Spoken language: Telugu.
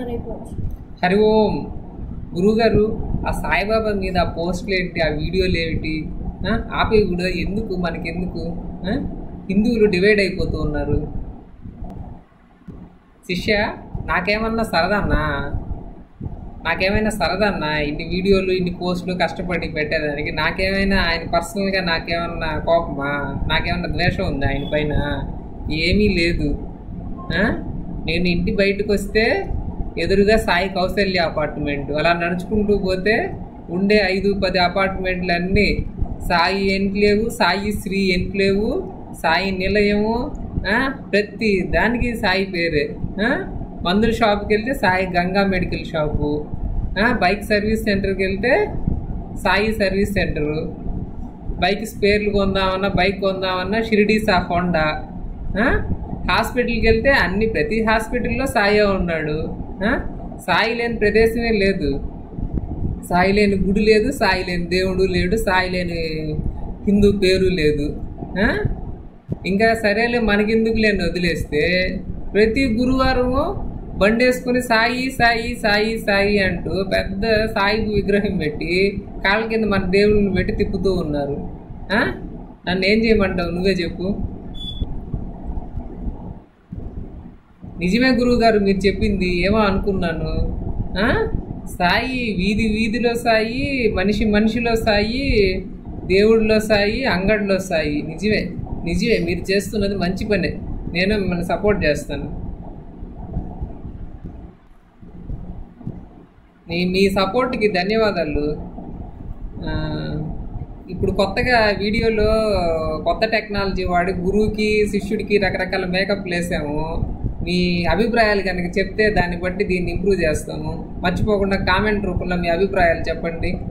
అయిపోవచ్చు హరి ఓం గురువుగారు ఆ సాయిబాబా మీద ఆ పోస్టులు ఏంటి ఆ వీడియోలు ఏమిటి ఆ, ఆపే కూడా ఎందుకు మనకెందుకు ఆ? హిందువులు డివైడ్ అయిపోతూ ఉన్నారు శిష్య నాకేమన్నా సరదన్నా నాకేమైనా సరదన్నా ఇన్ని వీడియోలు ఇన్ని పోస్టులు కష్టపడి పెట్టేదానికి నాకేమైనా ఆయన పర్సనల్గా నాకేమన్నా కోపమా నాకేమన్నా ద్వేషం ఉందా ఆయన పైన ఏమీ లేదు ఆ? నేను ఇంటి బయటకు వస్తే ఎదురుగా సాయి కౌశల్య అపార్ట్మెంట్ అలా నడుచుకుంటూ పోతే ఉండే ఐదు పది అపార్ట్మెంట్లు అన్నీ సాయి ఎన్క్లేవు సాయి శ్రీ ఎన్క్లేవు సాయి నిలయము ఆ? ప్రతి దానికి సాయి పేరే ఆ? మందుల షాప్కి వెళ్తే సాయి గంగా మెడికల్ షాపు ఆ? బైక్ సర్వీస్ సెంటర్కి వెళ్తే సాయి సర్వీస్ సెంటరు బైక్ స్పేర్లు కొందామన్నా బైక్ కొందామన్నా షిరిడీ సా హోండా ఆ? హాస్పిటల్కి వెళ్తే అన్ని ప్రతి హాస్పిటల్లో సాయే ఉన్నాడు ఆ? సాయి లేని ప్రదేశమే లేదు సాయి లేని గుడి లేదు సాయి లేని దేవుడు లేడు సాయి లేని హిందూ పేరు లేదు ఆ? ఇంకా సరేలే మనకెందుకు లేని వదిలేస్తే ప్రతి గురువారము బండేసుకుని సాయి సాయి సాయి సాయి అంటూ పెద్ద సాయి విగ్రహం పెట్టి కాళ్ళ కింద మన దేవుళ్ళని పెట్టి తిప్పుతూ ఉన్నారు ఆ? నన్ను ఏం చేయమంటావు నువ్వే చెప్పు నిజమే గురువు గారు మీరు చెప్పింది ఏమో అనుకున్నాను ఆ? సాయి వీధి వీధిలో సాయి మనిషి మనిషిలో సాయి దేవుడిలో సాయి అంగడిలో సాయి నిజమే నిజమే మీరు చేస్తున్నది మంచి పనే నేను మిమ్మల్ని సపోర్ట్ చేస్తాను మీ మీ సపోర్ట్కి ధన్యవాదాలు ఆ, ఇప్పుడు కొత్తగా వీడియోలో కొత్త టెక్నాలజీ వాడి గురువుకి శిష్యుడికి రకరకాల మేకప్ వేసాము మీ అభిప్రాయాలు కనుక చెప్తే దాన్ని బట్టి దీన్ని ఇంప్రూవ్ చేస్తాము మర్చిపోకుండా కామెంట్ రూపంలో మీ అభిప్రాయాలు చెప్పండి